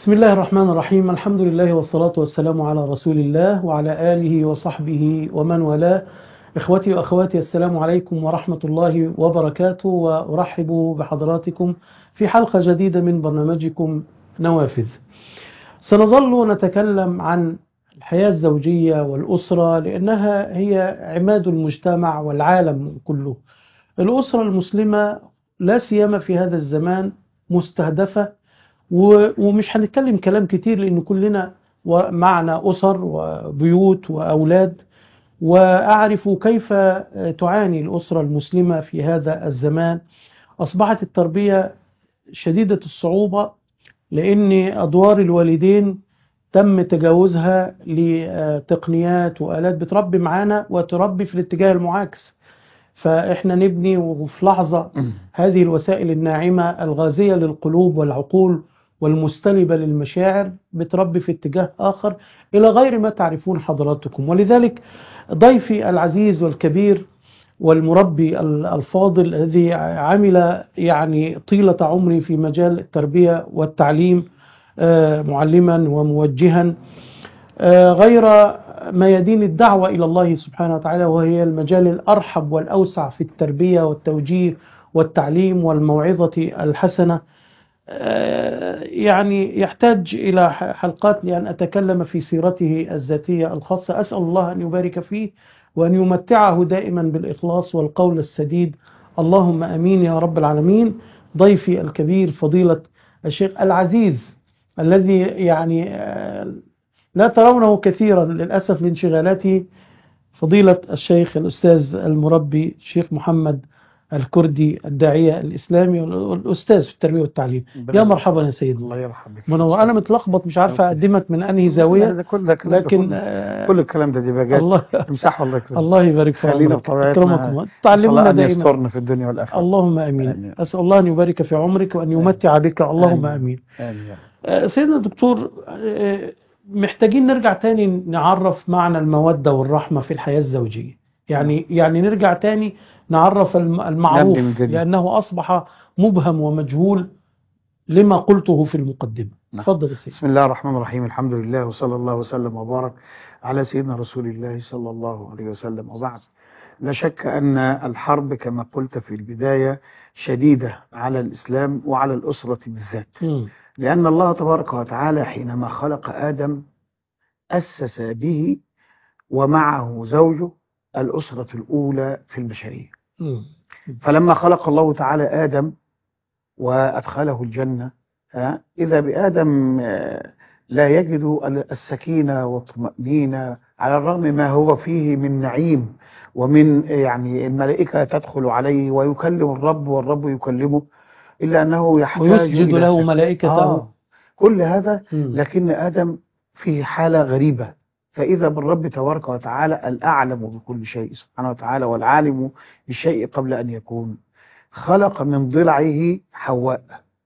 بسم الله الرحمن الرحيم الحمد لله والصلاة والسلام على رسول الله وعلى آله وصحبه ومن والاه إخوتي وأخواتي السلام عليكم ورحمة الله وبركاته وأرحب بحضراتكم في حلقة جديدة من برنامجكم نوافذ سنظل نتكلم عن الحياة الزوجية والأسرة لأنها هي عماد المجتمع والعالم كله الأسرة المسلمة لا سيما في هذا الزمان مستهدفة ومش هنتكلم كلام كتير لأن كلنا معنا أسر وبيوت وأولاد وأعرف كيف تعاني الأسرة المسلمة في هذا الزمان أصبحت التربية شديدة الصعوبة لأن أدوار الوالدين تم تجاوزها لتقنيات وآلات بتربي معانا وتربي في الاتجاه المعاكس فإحنا نبني وفي لحظة هذه الوسائل الناعمة الغازية للقلوب والعقول والمستلبة للمشاعر بتربي في اتجاه آخر إلى غير ما تعرفون حضراتكم ولذلك ضيفي العزيز والكبير والمربي الفاضل الذي عمل يعني طيلة عمري في مجال التربية والتعليم معلما وموجها غير ميادين الدعوة إلى الله سبحانه وتعالى وهي المجال الأرحب والأوسع في التربية والتوجيه والتعليم والموعظة الحسنة يعني يحتاج إلى حلقات لأن أتكلم في سيرته الذاتية الخاصة أسأل الله أن يبارك فيه وأن يمتعه دائما بالإخلاص والقول السديد اللهم أمين يا رب العالمين ضيفي الكبير فضيلة الشيخ العزيز الذي يعني لا ترونه كثيرا للأسف لانشغالاته فضيلة الشيخ الأستاذ المربي الشيخ محمد الكردي الداعية الإسلامي والأستاذ في التربية والتعليم يا مرحبا يا سيدي الله يرحم بك منور أنا متلخبط مش عارف أقدمك من أنهي زاوية ده كل ده كلام لكن ده آه، كل, كل الكلام ده دي بقى الله امسحه الله يكرمك الله يبارك في خلينا عمرك بطبيعتنا أكرمكم تعلمونا الله أن دائما يسترنا في الدنيا والآخرة اللهم أمين آمين. أسأل الله أن يبارك في عمرك وأن يمتع بك اللهم أمين آمين يا رب. آه، سيدنا الدكتور آه، محتاجين نرجع تاني نعرف معنى المودة والرحمة في الحياة الزوجية يعني يعني نرجع تاني نعرف الم- المعروف نبدأ من جديد. لأنه أصبح مبهم ومجهول لما قلته في المقدمة نعم. تفضل يا سيدي بسم الله الرحمن الرحيم الحمد لله وصلى الله وسلم وبارك على سيدنا رسول الله صلى الله عليه وسلم وبعد لا شك أن الحرب كما قلت في البداية شديدة على الإسلام وعلى الأسرة بالذات مم. لأن الله تبارك وتعالى حينما خلق آدم أسس به ومعه زوجه الأسرة الأولى في البشرية مم. فلما خلق الله تعالى آدم وأدخله الجنة ها، إذا بآدم آه، لا يجد السكينة والطمأنينة على الرغم ما هو فيه من نعيم ومن يعني الملائكة تدخل عليه ويكلم الرب والرب يكلمه إلا أنه يحتاج ويسجد إلى له سكينة. ملائكته آه كل هذا مم. لكن آدم في حالة غريبة فإذا بالرب تبارك وتعالى الأعلم بكل شيء سبحانه وتعالى والعالم بالشيء قبل أن يكون خلق من ضلعه حواء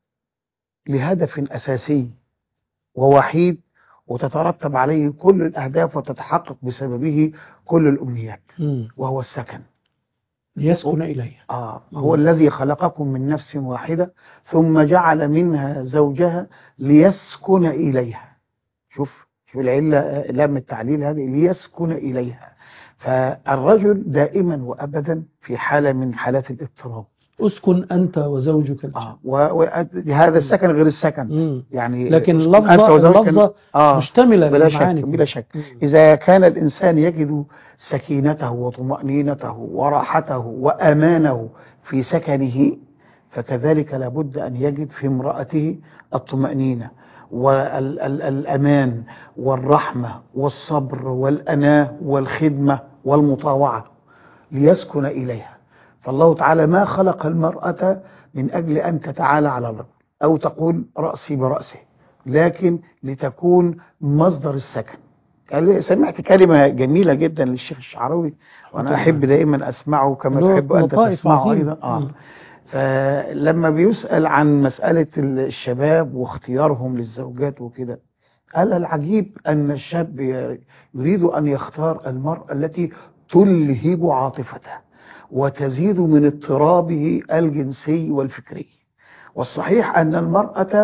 لهدف أساسي ووحيد وتترتب عليه كل الأهداف وتتحقق بسببه كل الأمنيات مم. وهو السكن ليسكن إليه آه هو الذي خلقكم من نفس واحدة ثم جعل منها زوجها ليسكن إليها شوف شوف العلة آه، لام التعليل هذه ليسكن إليها فالرجل دائما وأبدا في حالة من حالات الاضطراب اسكن أنت وزوجك الجنة آه وهذا السكن غير السكن مم. يعني لكن اسكن أنت اللفظة وزوجك اللفظة آه مشتملة بلا شك للمعاني بلا شك مم. إذا كان الإنسان يجد سكينته وطمأنينته وراحته وأمانه في سكنه فكذلك لابد أن يجد في امرأته الطمأنينة والأمان والرحمة والصبر والأناة والخدمة والمطاوعة ليسكن إليها فالله تعالى ما خلق المرأة من أجل أن تتعالى على الرجل أو تقول رأسي برأسه لكن لتكون مصدر السكن قال- سمعت كلمة جميلة جدا للشيخ الشعراوي وأنا طبعاً. أحب دائما أسمعه كما له تحب أنت لطائف تسمعه عظيمة. أيضا آه. مم. فلما بيسأل عن مسألة الشباب واختيارهم للزوجات وكده قال العجيب أن الشاب يريد أن يختار المرأة التي تلهب عاطفته وتزيد من اضطرابه الجنسي والفكري والصحيح أن المرأة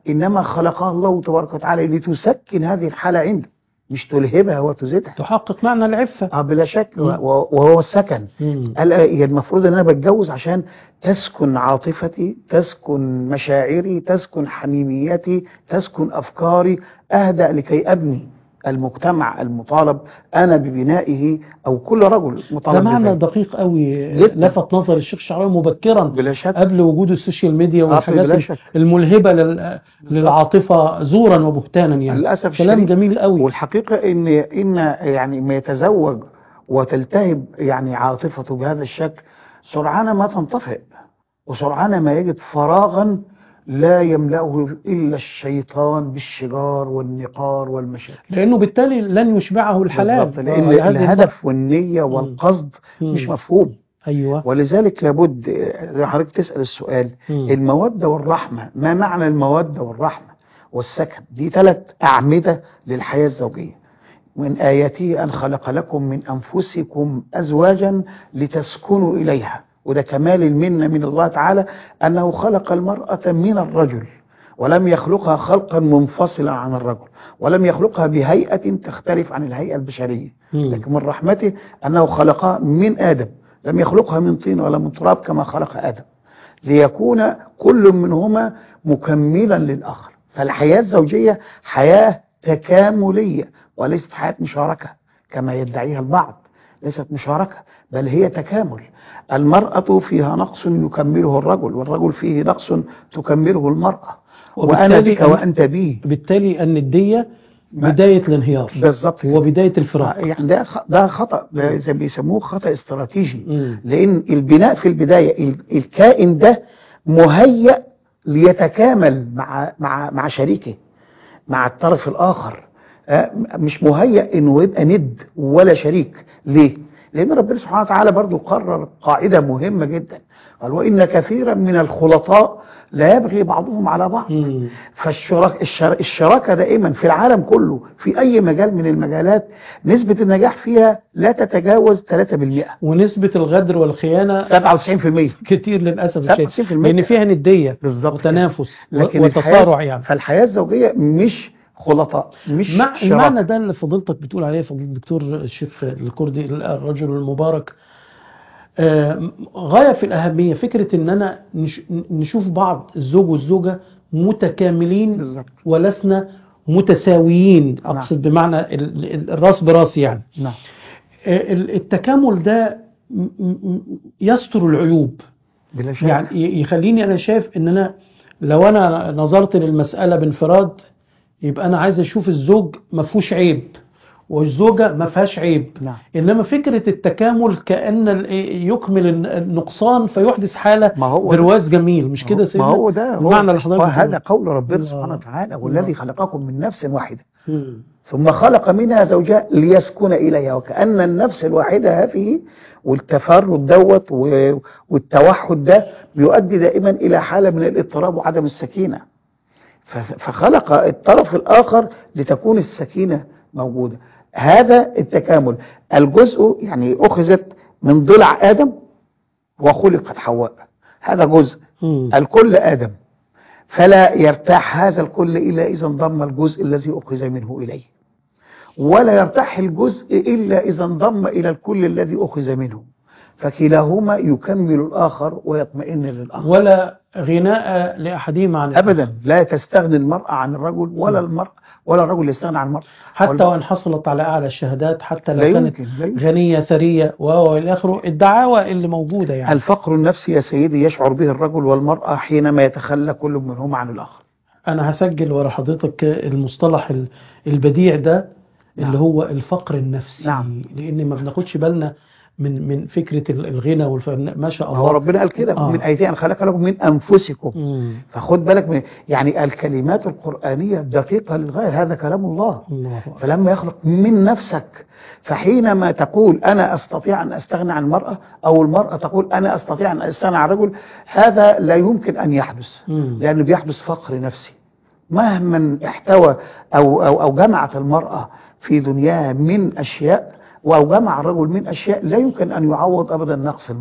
إنما خلقها الله تبارك وتعالى لتسكن هذه الحالة عنده مش تلهبها وتزيدها تحقق معنى العفة اه بلا شك مم. و- وهو السكن مم. قال هي المفروض ان انا بتجوز عشان تسكن عاطفتي تسكن مشاعري تسكن حميميتي تسكن افكاري اهدأ لكي ابني المجتمع المطالب انا ببنائه او كل رجل ده مطالب معنى بذلك. دقيق قوي جداً. لفت نظر الشيخ الشعراوي مبكرا بلا شك قبل وجود السوشيال ميديا آه، بلا والحاجات شك الملهبة لل- للعاطفة زورا وبهتانا يعني للاسف كلام الشديد جميل قوي والحقيقه ان ان يعني ما يتزوج وتلتهب يعني عاطفته بهذا الشكل سرعان ما تنطفئ وسرعان ما يجد فراغا لا يملأه إلا الشيطان بالشجار والنقار والمشاكل لأنه بالتالي لن يشبعه الحلال بالضبط، لأن آه، هذه الهدف والنية والقصد مم. مش مفهوم أيوة ولذلك لابد زي ما حضرتك تسأل السؤال مم. المودة والرحمة ما معنى المودة والرحمة والسكن دي ثلاث أعمدة للحياة الزوجية من آياته أن خلق لكم من أنفسكم أزواجا لتسكنوا إليها وده كمال المنة من الله تعالى أنه خلق المرأة من الرجل ولم يخلقها خلقا منفصلا عن الرجل ولم يخلقها بهيئة تختلف عن الهيئة البشرية مم. لكن من رحمته أنه خلقها من آدم لم يخلقها من طين ولا من تراب كما خلق آدم ليكون كل منهما مكملا للآخر فالحياة الزوجية حياة تكاملية وليست حياة مشاركة كما يدعيها البعض ليست مشاركة بل هي تكامل المرأة فيها نقص يكمله الرجل والرجل فيه نقص تكمله المرأة وأنا وبالتالي بك أن- وأنت بي بالتالي الندية بداية الانهيار بالظبط كده. وبداية الفراق يعني ده خ- ده خطأ ده زي ما بيسموه خطأ استراتيجي مم. لأن البناء في البداية ال- الكائن ده مهيأ ليتكامل مع مع مع شريكه مع الطرف الآخر آه، مش مهيأ إنه يبقى ند ولا شريك ليه؟ لأن ربنا سبحانه وتعالى برضو قرر قاعدة مهمة جدا قال وإن كثيرا من الخلطاء لا يبغي بعضهم على بعض مم. فالشراك الشر... الشراكة دائما في العالم كله في أي مجال من المجالات نسبة النجاح فيها لا تتجاوز 3% ونسبة الغدر والخيانة 97% كتير للأسف الشديد 97% لأن فيها ندية بالظبط وتنافس و- لكن وتصارع الحياة- يعني فالحياة الزوجية مش خلطاء مش مع شراكة المعنى ده اللي فضيلتك بتقول عليه فضيلة الدكتور الشيخ الكردي الرجل المبارك آه، غاية في الأهمية فكرة إن أنا نش- نشوف بعض الزوج والزوجة متكاملين بالظبط ولسنا متساويين أقصد بمعنى ال- ال- الراس براس يعني نعم آه، ال- التكامل ده م- م- يستر العيوب بلا شك يعني ي- يخليني انا شايف ان انا لو انا نظرت للمساله بانفراد يبقى انا عايز اشوف الزوج ما فيهوش عيب والزوجه ما فيهاش عيب نعم انما فكره التكامل كان ال- يكمل الن- النقصان فيحدث حاله ما هو برواز جميل مش كده ما سيدنا هو ده هو المعنى اللي حضرتك وهذا بتقوله. قول ربنا الله. سبحانه وتعالى الله. والذي خلقكم من نفس واحدة مم. ثم خلق منها زوجها ليسكن إليها وكأن النفس الواحدة هذه والتفرد دوت و- والتوحد ده بيؤدي دائما إلى حالة من الاضطراب وعدم السكينة ف- فخلق الطرف الآخر لتكون السكينة موجودة هذا التكامل الجزء يعني أخذت من ضلع آدم وخلقت حواء هذا جزء مم. الكل آدم فلا يرتاح هذا الكل إلا إذا انضم الجزء الذي أخذ منه إليه ولا يرتاح الجزء إلا إذا انضم إلى الكل الذي أخذ منه فكلاهما يكمل الآخر ويطمئن للآخر ولا غناء لاحدهما عن الآخر. أبدا لا تستغني المرأة عن الرجل ولا المرأة ولا الرجل يستغني عن المرأة حتى والم- وان حصلت على اعلى الشهادات حتى لو لا كانت يمكن لا يمكن غنيه ثريه والى اخره الدعاوى اللي موجوده يعني الفقر النفسي يا سيدي يشعر به الرجل والمرأة حينما يتخلى كل منهما عن الآخر انا هسجل ورا حضرتك المصطلح ال- البديع ده اللي نعم. هو الفقر النفسي نعم. لان ما بناخدش بالنا من من فكره ال- الغنى والفن ما شاء هو الله ربنا قال كده آه. من آيتين خلق لكم من أنفسكم مم. فخد بالك من يعني الكلمات القرآنية دقيقة للغاية هذا كلام الله الله أكبر. فلما يخلق من نفسك فحينما تقول أنا أستطيع أن أستغنى عن المرأة أو المرأة تقول أنا أستطيع أن أستغنى عن الرجل هذا لا يمكن أن يحدث مم. لأنه بيحدث فقر نفسي مهما احتوى أو, أو, أو جمعت المرأة في دنياها من أشياء أو جمع الرجل من أشياء لا يمكن أن يعوض أبدا نقص المرأة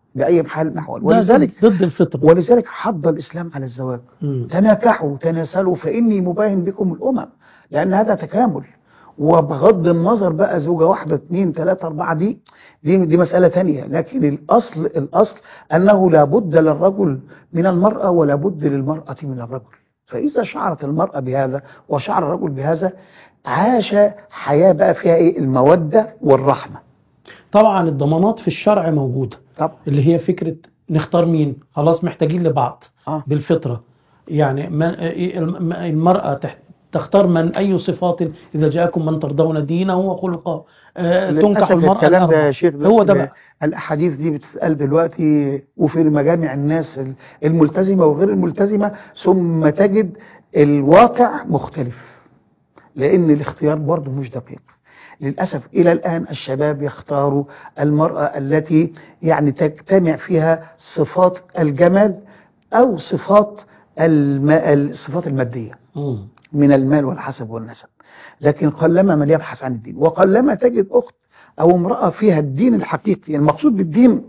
بأي حال من الأحوال ده ولذلك ضد الفطرة ولذلك حض الإسلام على الزواج مم. تناكحوا تناسلوا فإني مباين بكم الأمم لأن هذا تكامل وبغض النظر بقى زوجة واحدة اثنين ثلاثة أربعة دي دي, دي مسألة تانية لكن الأصل الأصل أنه لا بد للرجل من المرأة ولا بد للمرأة من الرجل فإذا شعرت المرأة بهذا وشعر الرجل بهذا عاش حياة بقى فيها إيه المودة والرحمة طبعا الضمانات في الشرع موجودة طب اللي هي فكرة نختار مين خلاص محتاجين لبعض آه. بالفطرة يعني من الم- المرأة تح- تختار من أي صفات إذا جاءكم من ترضون دينه وخلقه آه، تنكح للأسف المرأة الكلام ده يا الأربع. شيخ هو ده بقى الأحاديث دي بتتقال دلوقتي وفي مجامع الناس الملتزمة وغير الملتزمة ثم تجد الواقع مختلف لأن الاختيار برضه مش دقيق للأسف إلى الآن الشباب يختاروا المرأة التي يعني تجتمع فيها صفات الجمال أو صفات الم... الصفات المادية مم. من المال والحسب والنسب لكن قلما من يبحث عن الدين وقلما تجد أخت أو امرأة فيها الدين الحقيقي المقصود بالدين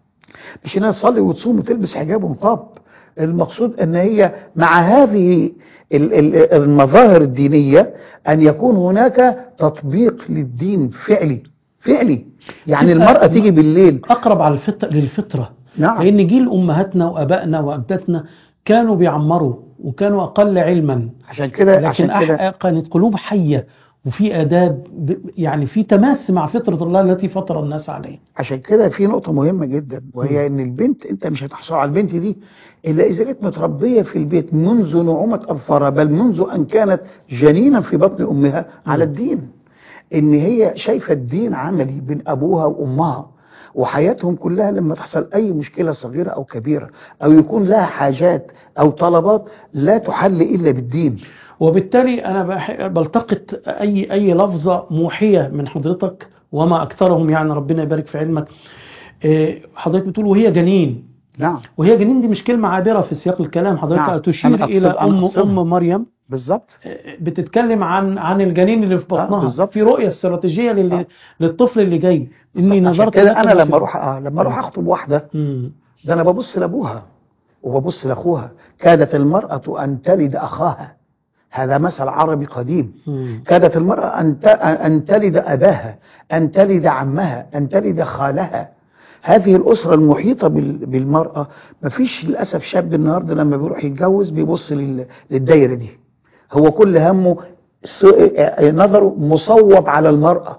مش انها تصلي وتصوم وتلبس حجاب ونقاب المقصود ان هي مع هذه ال- ال- المظاهر الدينية ان يكون هناك تطبيق للدين فعلي فعلي يعني تبقى المرأة تيجي بالليل أقرب على الفطرة للفطرة نعم لأن جيل أمهاتنا وأبائنا وأجدادنا كانوا بيعمروا وكانوا أقل علما عشان كده لكن عشان كده أح- كانت قلوب حية وفي آداب ب- يعني في تماس مع فطرة الله التي فطر الناس عليها عشان كده في نقطة مهمة جدا وهي ان البنت انت مش هتحصل على البنت دي الا اذا كانت متربية في البيت منذ نعومة اظفارها بل منذ ان كانت جنينا في بطن امها على الدين ان هي شايفة الدين عملي بين ابوها وامها وحياتهم كلها لما تحصل اي مشكلة صغيرة او كبيرة او يكون لها حاجات او طلبات لا تحل الا بالدين وبالتالي أنا بح- بلتقط أي أي لفظة موحية من حضرتك وما أكثرهم يعني ربنا يبارك في علمك إيه، حضرتك بتقول وهي جنين نعم وهي جنين دي مش كلمة عابرة في سياق الكلام حضرتك نعم. تشير أنا أقصد- إلى أنا أم أقصدها. أم مريم بالظبط بتتكلم عن عن الجنين اللي في بطنها بالظبط. في رؤية استراتيجية لل... آه. للطفل اللي جاي اني عشان نظرت كده لك انا ما لما في- اروح اه لما اروح اخطب واحدة مم. ده انا ببص لابوها وببص لاخوها كادت المرأة ان تلد اخاها هذا مثل عربي قديم مم. كادت المرأة أن ت- أن تلد أباها أن تلد عمها أن تلد خالها هذه الأسرة المحيطة بال- بالمرأة مفيش للأسف شاب النهاردة لما بيروح يتجوز بيبص لل- للدايرة دي هو كل همه س- نظره مصوب على المرأة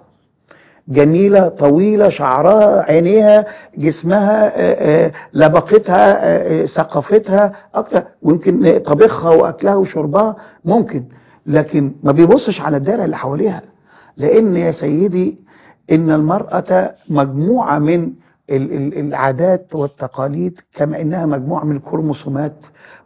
جميلة طويلة شعرها عينيها جسمها آه، آه، لبقتها آه، آه، ثقافتها أكتر ويمكن طبخها وأكلها وشربها ممكن لكن ما بيبصش على الدائرة اللي حواليها لأن يا سيدي إن المرأة مجموعة من ال- ال- العادات والتقاليد كما إنها مجموعة من الكروموسومات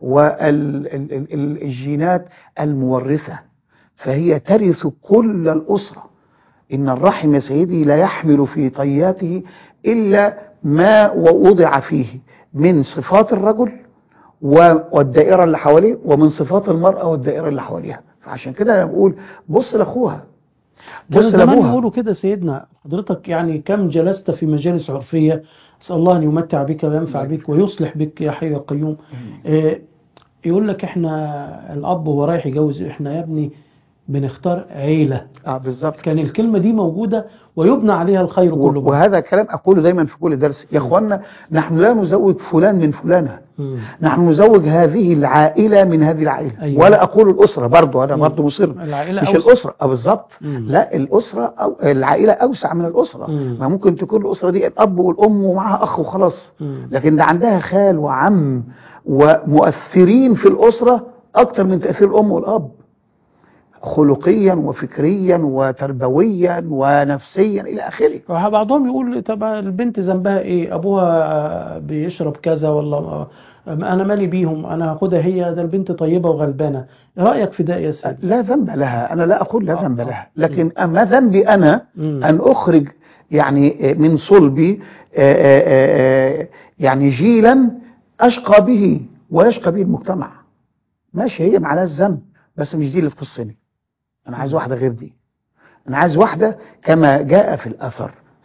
والجينات المورثة فهي ترث كل الأسرة إن الرحم يا سيدي لا يحمل في طياته إلا ما وضع فيه من صفات الرجل و- والدائرة اللي حواليه ومن صفات المرأة والدائرة اللي حواليها فعشان كده أنا بقول بص لأخوها كان بص زمان لأبوها يقولوا كده سيدنا حضرتك يعني كم جلست في مجالس عرفية أسأل الله أن يمتع بك وينفع بك ويصلح بك يا حي يا قيوم إيه، يقول لك احنا الأب وهو رايح يجوز احنا يا ابني بنختار عيلة اه بالظبط كان الكلمة دي موجودة ويبنى عليها الخير و- كله بعد. وهذا كلام أقوله دايما في كل درس يا إخوانا نحن لا نزوج فلان من فلانة مم. نحن نزوج هذه العائلة من هذه العائلة أيوة. ولا أقول الأسرة برضو أنا مم. برضو مصر العائلة مش أوسع. الأسرة اه بالظبط مم. لا الأسرة أو العائلة أوسع من الأسرة مم. ما ممكن تكون الأسرة دي الأب والأم ومعها أخ وخلاص مم. لكن ده عندها خال وعم ومؤثرين في الأسرة أكتر من تأثير الأم والأب خلقيا وفكريا وتربويا ونفسيا إلى آخره بعضهم يقول طب البنت ذنبها ايه ابوها بيشرب كذا ولا انا مالي بيهم انا هاخدها هي ده البنت طيبه وغلبانه إيه رايك في ده يا سيدي لا ذنب لها أنا لا أقول لا آه، ذنب آه. لها لكن أما ذنبي أنا مم. أن أخرج يعني من صلبي آه، آه، آه، يعني جيلا أشقى به ويشقى به المجتمع ماشي هي معلها الذنب بس مش دي اللي تخصني أنا عايز واحدة غير دي أنا عايز واحدة كما جاء في الأثر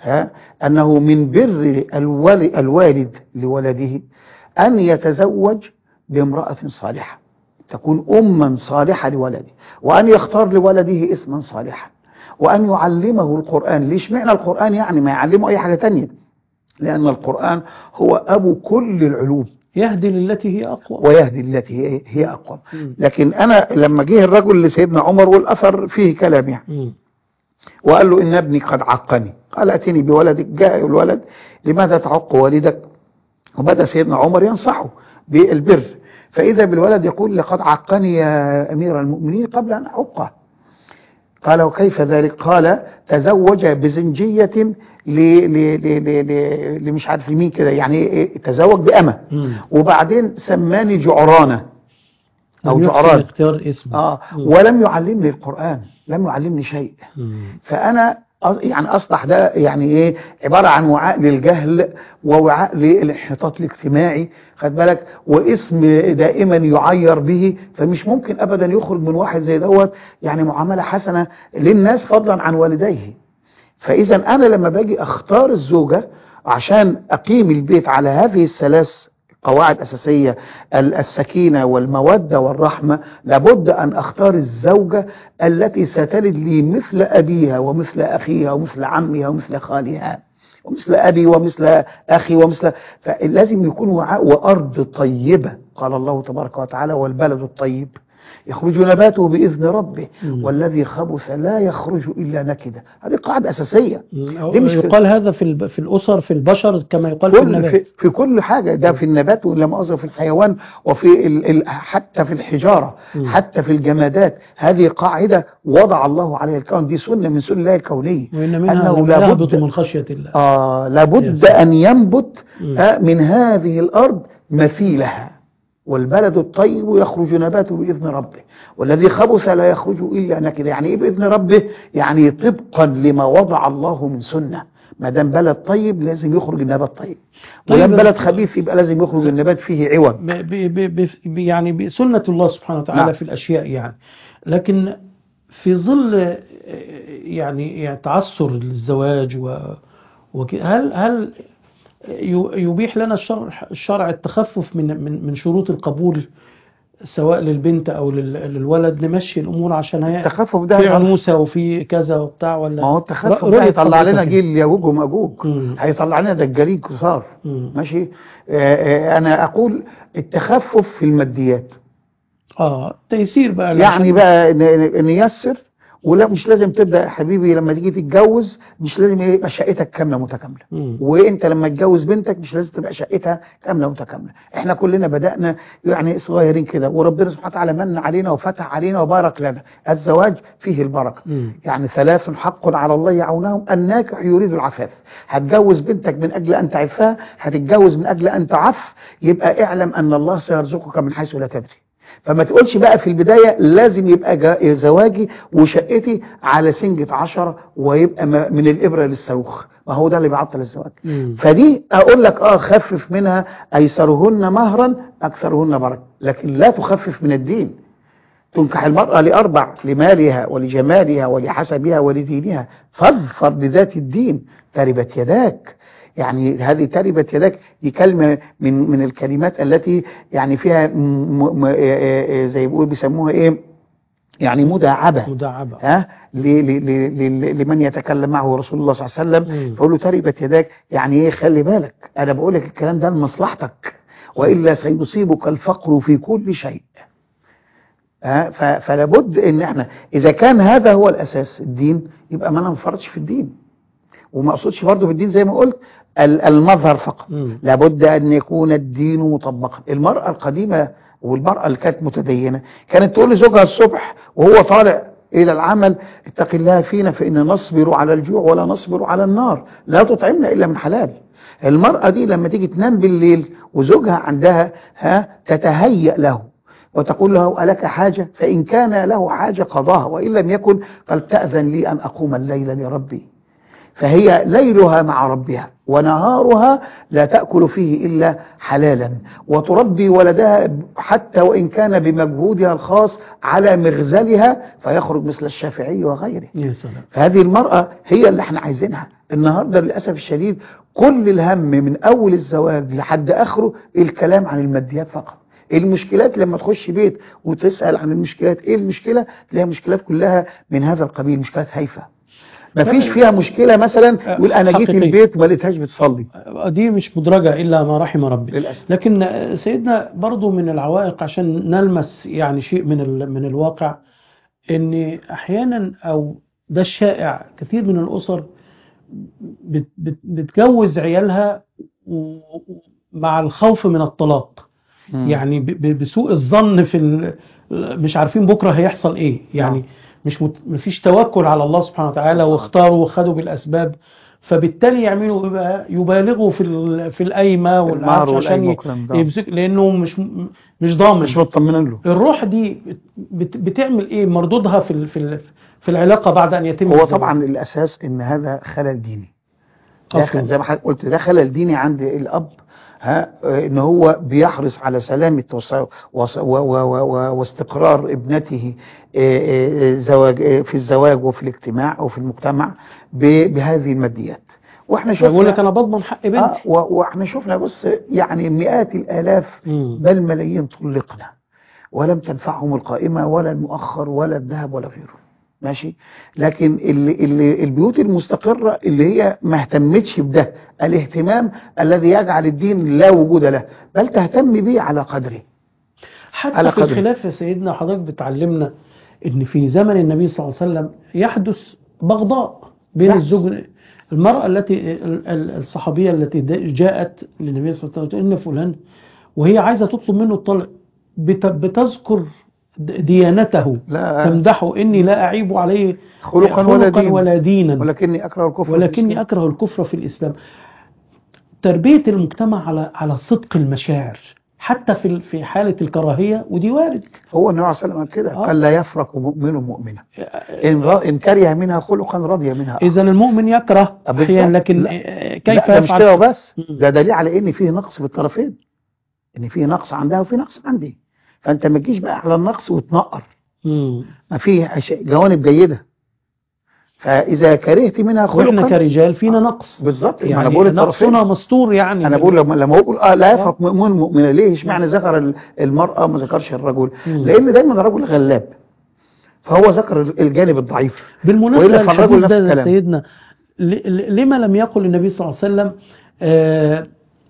ها أنه من بر الوالد, الوالد لولده أن يتزوج بامرأة صالحة تكون أما صالحة لولده وأن يختار لولده اسما صالحا وأن يعلمه القرآن ليش معنى القرآن يعني ما يعلمه أي حاجة تانية لأن القرآن هو أبو كل العلوم يهدي للتي هي أقوى ويهدي التي هي- هي أقوى مم. لكن أنا لما جه الرجل لسيدنا عمر والأثر فيه كلام يعني مم. وقال له إن ابني قد عقني قال أتني بولدك جاء الولد لماذا تعق والدك وبدأ سيدنا عمر ينصحه بالبر فإذا بالولد يقول لقد عقني يا أمير المؤمنين قبل أن أعقه قال وكيف ذلك قال تزوج بزنجية ل ل ل ل ل لمش عارف لمين كده يعني إيه تزوج بأمة مم. وبعدين سماني جعرانة أو لم يحسن جعران اختيار اسم آه مم. ولم يعلمني القرآن لم يعلمني شيء مم. فأنا أص- يعني أصبح ده يعني إيه عبارة عن وعاء للجهل ووعاء للانحطاط الاجتماعي خد بالك واسم دائما يعير به فمش ممكن أبدا يخرج من واحد زي دوت يعني معاملة حسنة للناس فضلا عن والديه فإذا أنا لما باجي أختار الزوجة عشان أقيم البيت على هذه الثلاث قواعد أساسية ال- السكينة والمودة والرحمة لابد أن أختار الزوجة التي ستلد لي مثل أبيها ومثل أخيها ومثل عمها ومثل خالها ومثل أبي ومثل أخي ومثل فلازم يكون وعاء وأرض طيبة قال الله تبارك وتعالى والبلد الطيب يخرج نباته بإذن ربه مم. والذي خبث لا يخرج إلا نكدا هذه قاعدة أساسية مم. أو دي مش في- يقال هذا في الب- في الأسر في البشر كما يقال في كل في, النبات في كل حاجة ده في النبات ولا مؤاخذة في الحيوان وفي ال ال حتى في الحجارة مم. حتى في الجمادات هذه قاعدة وضع الله عليها الكون دي سنة من سنن الله الكونية وإن منها أنه لما لابد- يهبط من خشية الله آه لابد يا سلام. أن ينبت مم. آه من هذه الأرض مثيلها والبلد الطيب يخرج نباته بإذن ربه والذي خبث لا يخرج إلا نكدا يعني إيه بإذن ربه يعني طبقا لما وضع الله من سنة ما دام بلد طيب لازم يخرج النبات طيب طيب ولما ال- بلد خبيث يبقى لازم يخرج النبات فيه عوض ب ب ب ب يعني بسنة الله سبحانه وتعالى نعم. في الأشياء يعني لكن في ظل آه، يعني يعني تعثر الزواج و وك- هل هل ي- يبيح لنا الشرع الشرع التخفف من من من شروط القبول سواء للبنت او لل- للولد نمشي الامور عشان هي التخفف ده في هيطلع- عنوسه وفي كذا وبتاع ولا ما هو التخفف رأي ده هيطلع حضرتك لنا إيه؟ جيل ياجوج وماجوج مم. هيطلع لنا دجالين كثار مم. ماشي آه، آه، انا اقول التخفف في الماديات اه تيسير بقى يعني عشان- بقى ن- ن- نيسر ولا مش لازم تبدا يا حبيبي لما تيجي تتجوز مش لازم يبقى شقتك كامله متكامله مم. وانت لما تجوز بنتك مش لازم تبقى شقتها كامله متكامله احنا كلنا بدانا يعني صغيرين كده وربنا سبحانه وتعالى من علينا وفتح علينا وبارك لنا الزواج فيه البركه مم. يعني ثلاث حق على الله يعونهم الناكح يريد العفاف هتجوز بنتك من أجل أن تعفها هتتجوز من أجل أن تعف يبقى اعلم أن الله سيرزقك من حيث لا تدري فما تقولش بقى في البداية لازم يبقى جا- زواجي وشقتي على سنجة عشرة ويبقى ما- من الإبرة للصاروخ ما هو ده اللي بيعطل الزواج مم. فدي اقول لك اه خفف منها ايسرهن مهرا اكثرهن بركه لكن لا تخفف من الدين تنكح المرأة لأربع لمالها ولجمالها ولحسبها ولدينها فاظفر بذات الدين تربت يداك يعني هذه تربت يداك دي كلمة من من الكلمات التي يعني فيها م م آه، آه، زي بيقول بيسموها ايه يعني مداعبة مداعبة ها ل- ل- ل- ل- لمن يتكلم معه رسول الله صلى الله عليه مم. وسلم فقول له تربت يداك يعني ايه خلي بالك انا بقول لك الكلام ده لمصلحتك والا سيصيبك الفقر في كل شيء ها ف- فلا بد ان احنا اذا كان هذا هو الاساس الدين يبقى ما ننفرطش في الدين وما اقصدش برضه بالدين زي ما قلت ال- المظهر فقط مم. لابد ان يكون الدين مطبقا المرأة القديمة والمرأة اللي كانت متدينة كانت تقول لزوجها الصبح وهو طالع إلى العمل اتق الله فينا فإن نصبر على الجوع ولا نصبر على النار لا تطعمنا إلا من حلال المرأة دي لما تيجي تنام بالليل وزوجها عندها ها تتهيأ له وتقول له ألك حاجة فإن كان له حاجة قضاها وإن لم يكن فلتأذن لي أن أقوم الليل لربي فهي ليلها مع ربها ونهارها لا تأكل فيه إلا حلالا وتربي ولدها حتى وإن كان بمجهودها الخاص على مغزلها فيخرج مثل الشافعي وغيره يا سلام فهذه المرأة هي اللي احنا عايزينها النهاردة للأسف الشديد كل الهم من أول الزواج لحد آخره الكلام عن الماديات فقط المشكلات لما تخش بيت وتسأل عن المشكلات ايه المشكلة تلاقي مشكلات كلها من هذا القبيل مشكلات هايفة مفيش فيها مشكلة مثلا يقول انا جيت حقيقية. البيت ما لقيتهاش بتصلي دي مش مدرجة إلا ما رحم ربي للأسف لكن سيدنا برضو من العوائق عشان نلمس يعني شيء من ال- من الواقع ان احيانا او ده الشائع كثير من الاسر بت- بت- بتجوز عيالها و- مع الخوف من الطلاق يعني ب- ب- بسوء الظن في ال- مش عارفين بكره هيحصل ايه يعني نعم. مش مت- مفيش توكل على الله سبحانه وتعالى واختاروا وخدوا بالاسباب فبالتالي يعملوا إيه بقى يبالغوا في ال- في القايمه المهر والعفش عشان والأيم ي- والكلام ده. يمسك لانه مش مش ضامن مش مطمنين له الروح دي بت- بتعمل ايه مردودها في ال- في ال- في العلاقه بعد ان يتم هو الزواج؟ طبعا الاساس ان هذا خلل ديني ده أصلاً. خ- زي ما حضرتك قلت ده خلل ديني عند الاب ها آه، ان هو بيحرص على سلامه وص- وص- و- و- و- و- واستقرار ابنته آه، آه، زواج آه، في الزواج وفي الاجتماع وفي المجتمع ب- بهذه الماديات واحنا بقول لك شفنا انا بضمن حق آه بنتي و- واحنا شفنا بص يعني مئات الالاف مم. بل ملايين طلقنا ولم تنفعهم القائمة ولا المؤخر ولا الذهب ولا غيره ماشي لكن اللي اللي البيوت المستقرة اللي هي ما اهتمتش بده الاهتمام الذي يجعل الدين لا وجود له بل تهتم به على قدره حتى على في قدر. الخلاف يا سيدنا حضرتك بتعلمنا ان في زمن النبي صلى الله عليه وسلم يحدث بغضاء بين يحدث. الزوج المرأة التي ال- ال- الصحابية التي د- جاءت للنبي صلى الله عليه وسلم ان فلان وهي عايزة تطلب منه الطلاق بت- بتذكر د- ديانته لا تمدحه اني لا اعيب عليه خلقا ولا دين ولا دينا ولكني أكره الكفر ولكني والإسلام. أكره الكفر في الإسلام تربية المجتمع على على صدق المشاعر حتى في ال- في حالة الكراهية ودي وارد هو النبي عليه الصلاة والسلام قال كده آه. قال لا يفرق مؤمن مؤمنة إن, ر- إن كره منها خلقا رضي منها إذا المؤمن يكره بالظبط. أحيانا لكن لا. آه، كيف لا ده مش كده يفعل وبس مم. ده دليل على ان فيه نقص في الطرفين ان فيه نقص عندها وفيه نقص عندي فانت ما تجيش بقى على النقص وتنقر مم. ما فيه أش- جوانب جيده فاذا كرهت منها واحنا خلقا كرجال فينا نقص بالظبط يعني انا يعني بقول الطرفين نقصنا مستور يعني انا بقول لما لما اقول اه لا يفرق مؤمن مؤمنه ليه اشمعنى ذكر ال- المراه ما ذكرش الرجل مم. لان دايما الرجل غلاب فهو ذكر الجانب الضعيف بالمناسبة وإلا فالرجل الحديث نفس ده يا الكلام. سيدنا ل- ل- لما لم يقل النبي صلى الله عليه وسلم آه،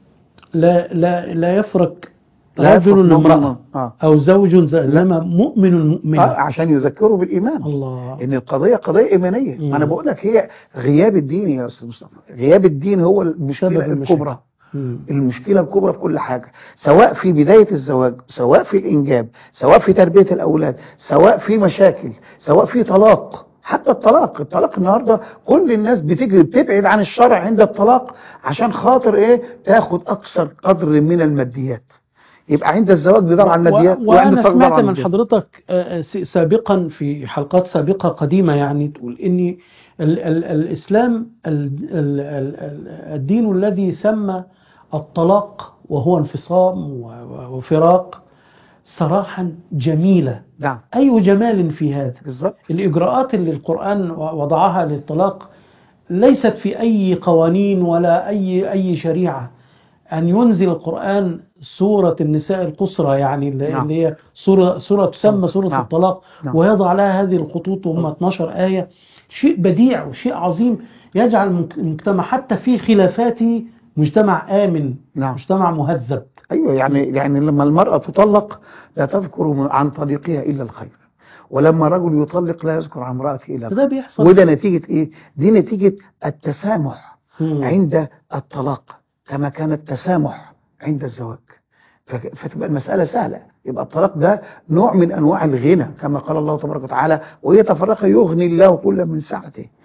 لا لا لا يفرق لا يفرق رجل مؤمن- امرأة اه أو زوج ز- إنما مؤمن مؤمن آه، عشان يذكروا بالايمان الله ان القضيه قضيه ايمانيه مم. انا بقول لك هي غياب الدين يا استاذ مصطفى غياب الدين هو المشكله سبب المشاكل. الكبرى مم. المشكله الكبرى في كل حاجه سواء في بدايه الزواج سواء في الانجاب سواء في تربيه الاولاد سواء في مشاكل سواء في طلاق حتى الطلاق الطلاق النهارده كل الناس بتجري بتبعد عن الشرع عند الطلاق عشان خاطر ايه تاخد اكثر قدر من الماديات يبقى عند الزواج بيدور على الماديات و- وعند وأنا الطلاق بيدور سمعت على من الماديات. حضرتك آه، س- سابقا في حلقات سابقة قديمة يعني تقول إن ال ال الإسلام ال ال ال ال الدين الذي سمى الطلاق وهو انفصام و- و- وفراق صراحا جميلة نعم أي جمال في هذا بالظبط الإجراءات اللي القرآن وضعها للطلاق ليست في أي قوانين ولا أي أي شريعة أن ينزل القرآن سورة النساء القصرى يعني اللي نعم. اللي هي سورة سورة تسمى سورة نعم. الطلاق نعم. ويضع لها هذه الخطوط وهم 12 آية شيء بديع وشيء عظيم يجعل المك- المجتمع حتى في خلافاته مجتمع آمن نعم مجتمع مهذب ايوه يعني يعني لما المراه تطلق لا تذكر عن طليقها الا الخير ولما رجل يطلق لا يذكر عن امراته الا الخير فده بيحصل وده نتيجه ايه دي نتيجه التسامح مم. عند الطلاق كما كان التسامح عند الزواج ف- فتبقى المسألة سهلة يبقى الطلاق ده نوع من أنواع الغنى كما قال الله تبارك وتعالى ويتفرق يغني الله كل من سعته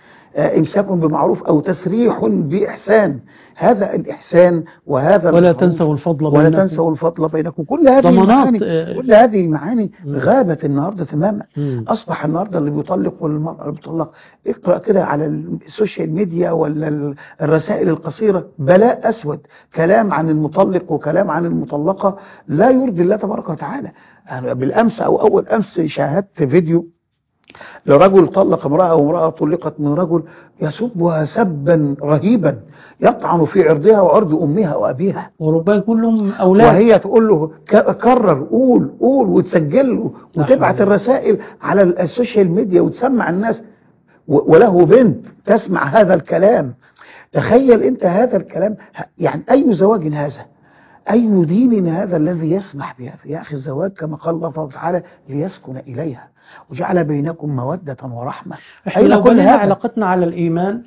آه، إمساك بمعروف أو تسريح بإحسان هذا الإحسان وهذا ولا المعروف تنسوا الفضل ولا بينكم. تنسوا الفضل بينكم كل هذه ضمانات، المعاني آه. كل هذه المعاني مم. غابت النهارده تماما مم. اصبح النهارده اللي بيطلق والمراه اللي بتطلق اقرا كده على السوشيال ميديا ولا ال- الرسائل القصيره بلاء اسود كلام عن المطلق وكلام عن المطلقه لا يرضي الله تبارك وتعالى أنا بالامس او اول امس شاهدت فيديو لرجل طلق امراه وامراه طلقت من رجل يسبها سبا رهيبا يطعن في عرضها وعرض امها وابيها وربما يكون لهم أولاد وهي تقول له ك- كرر قول قول وتسجل له لا وتبعت حول. الرسائل على ال- السوشيال ميديا وتسمع الناس و- وله بنت تسمع هذا الكلام تخيل انت هذا الكلام ه- يعني اي زواج هذا اي دين هذا الذي يسمح بهذا يا اخي الزواج كما قال الله تبارك وتعالى ليسكن اليها وجعل بينكم موده ورحمه احنا أين لو كل بنينا هذا؟ علاقتنا على الإيمان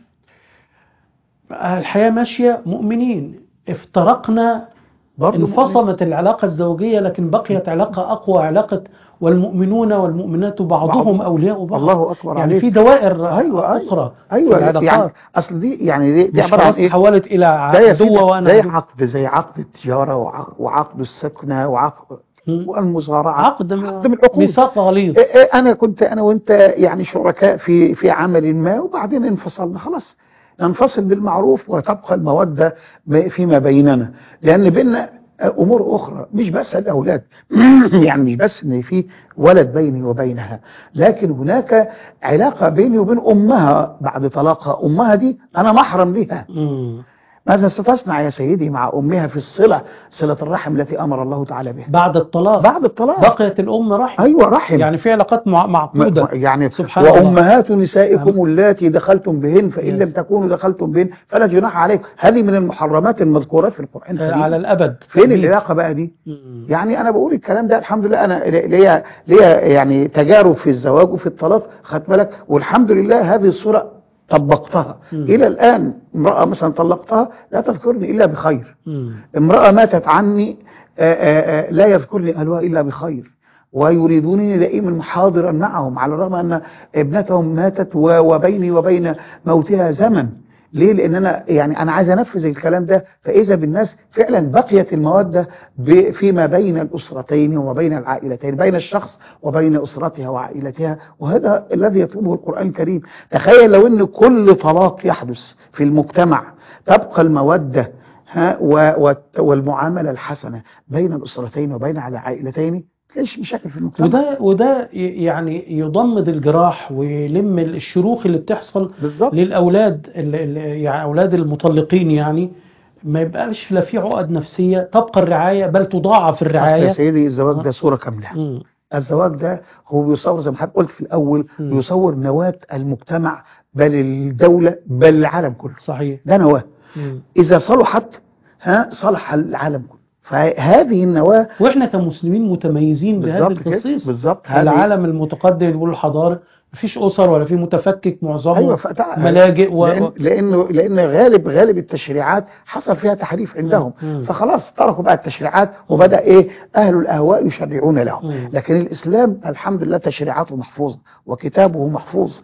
الحياة ماشية مؤمنين افترقنا برضه انفصمت العلاقة الزوجية لكن بقيت علاقة أقوى علاقة والمؤمنون والمؤمنات بعضهم بعض. أولياء بعض الله اكبر يعني عليك في دوائر أيوة، أخرى ايوه في العلاقات. يعني اصل دي يعني دي, دي مش عباره عن خلاص ايه تحولت إلى ده يا سيدي عدوة وأنا زي عدو. عقد زي عقد التجاره وعقد, وعقد السكنه وعقد مم. والمزارعه عقد عقد من العقود ميثاق غليظ إيه إيه انا كنت انا وانت يعني شركاء في في عمل ما وبعدين انفصلنا خلاص ننفصل بالمعروف وتبقى الموده ب- فيما بيننا لان بيننا امور اخرى مش بس الاولاد يعني مش بس ان في ولد بيني وبينها لكن هناك علاقه بيني وبين امها بعد طلاقها امها دي انا محرم لها مم. ماذا ستصنع يا سيدي مع أمها في الصلة صلة الرحم التي أمر الله تعالى بها بعد الطلاق بعد الطلاق بقيت الأم رحم أيوة رحم يعني في علاقات مع- معقودة م- يعني سبحان الله. وأمهات نسائكم اللاتي دخلتم بهن فإن Yes. لم تكونوا دخلتم بهن فلا جناح عليكم هذه من المحرمات المذكورة في القرآن آه، الكريم على الأبد فين تأبيد. العلاقة بقى دي مم. يعني أنا بقول الكلام ده الحمد لله أنا ليا ليا يعني تجارب في الزواج وفي الطلاق خدت بالك والحمد لله هذه الصورة طبقتها مم. إلى الآن امرأة مثلا طلقتها لا تذكرني إلا بخير مم. امرأة ماتت عني آآ آآ لا يذكرني أهلها إلا بخير ويريدونني دائما حاضرا معهم على الرغم أن ابنتهم ماتت و- وبيني وبين موتها زمن ليه لأن أنا يعني أنا عايز أنفذ الكلام ده فإذا بالناس فعلا بقيت المودة ب- فيما بين الأسرتين وما بين العائلتين بين الشخص وبين أسرتها وعائلتها وهذا الذي يطلبه القرآن الكريم تخيل لو أن كل طلاق يحدث في المجتمع تبقى المودة ها و- و- والمعاملة الحسنة بين الأسرتين وبين العائلتين تلاقيش مشاكل في المجتمع وده وده ي- يعني يضمد الجراح ويلم الشروخ اللي بتحصل بالظبط للاولاد ال- ال- يعني اولاد المطلقين يعني ما يبقاش لا في عقد نفسيه تبقى الرعايه بل تضاعف أصل يا الرعايه سيدي الزواج ده صورة كاملة مم. الزواج ده هو بيصور زي ما حضرتك قلت في الأول مم. بيصور نواة المجتمع بل الدولة بل العالم كله صحيح ده نواة مم. إذا صلحت ها صلح العالم كله فهذه النواة واحنا كمسلمين متميزين بهذه بالظبط كده الخصيص بالظبط هذه- العالم المتقدم اللي بيقول الحضاره مفيش اسر ولا في متفكك معظمه ايوه فتع... ملاجئ و... لأن... لانه لان غالب غالب التشريعات حصل فيها تحريف عندهم مم. فخلاص تركوا بقى التشريعات وبدا ايه اهل الاهواء يشرعون لهم مم. لكن الاسلام الحمد لله تشريعاته محفوظه وكتابه محفوظ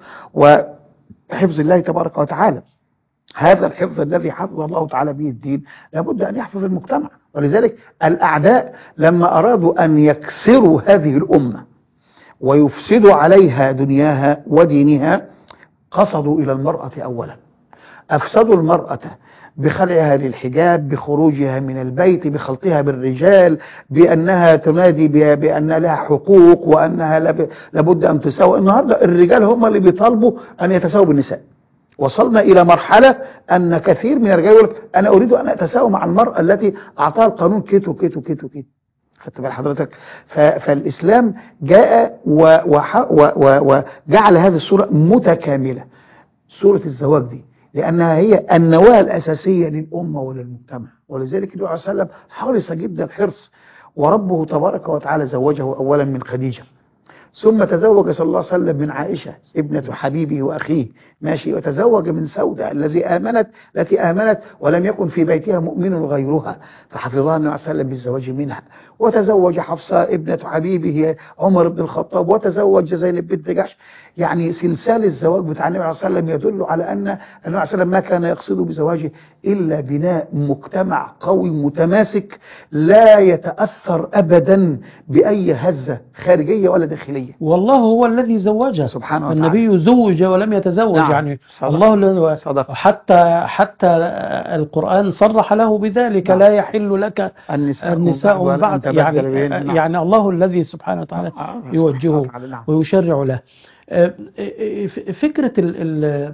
وحفظ الله تبارك وتعالى هذا الحفظ الذي حفظ الله تعالى به الدين لابد ان يحفظ المجتمع ولذلك الاعداء لما ارادوا ان يكسروا هذه الامه ويفسدوا عليها دنياها ودينها قصدوا إلى المرأة أولا أفسدوا المرأة بخلعها للحجاب بخروجها من البيت بخلطها بالرجال بأنها تنادي ب- بأن لها حقوق وأنها لب- لابد أن تساوي النهاردة الرجال هم اللي بيطالبوا أن يتساووا بالنساء وصلنا إلى مرحلة أن كثير من الرجال يقول لك أنا أريد أن أتساوى مع المرأة التي أعطاها القانون كيت وكيت وكيت وكيت خدت بال حضرتك ف- فالإسلام جاء و- وح- و- و- وجعل هذه الصورة متكاملة صورة الزواج دي لأنها هي النواة الأساسية للأمة وللمجتمع ولذلك النبي عليه الصلاة والسلام حرص جدا الحرص وربه تبارك وتعالى زوجه أولا من خديجة ثم تزوج صلى الله عليه وسلم من عائشة ابنة حبيبه وأخيه ماشي وتزوج من سودة الذي آمنت التي آمنت ولم يكن في بيتها مؤمن غيرها فحفظها النبي صلى الله عليه وسلم بالزواج منها وتزوج حفصة ابنة حبيبه عمر بن الخطاب وتزوج زينب بنت جحش يعني سلسال الزواج بتاع النبي صلى الله عليه وسلم يدل على أن النبي صلى الله عليه وسلم ما كان يقصد بزواجه إلا بناء مجتمع قوي متماسك لا يتأثر أبدا بأي هزة خارجية ولا داخلية والله هو الذي زوجها سبحانه وتعالى النبي زوج ولم يتزوج نعم. يعني صدق. الله الذي- صدق. حتى حتى القرآن صرح له بذلك نعم. لا يحل لك النساء, النساء من ولا أن بعد تبدل يعني بهن. نعم. يعني الله الذي سبحانه وتعالى آه، سبحانه يوجهه وتعالى، نعم. ويشرع له آه، آه، ف- فكرة ال ال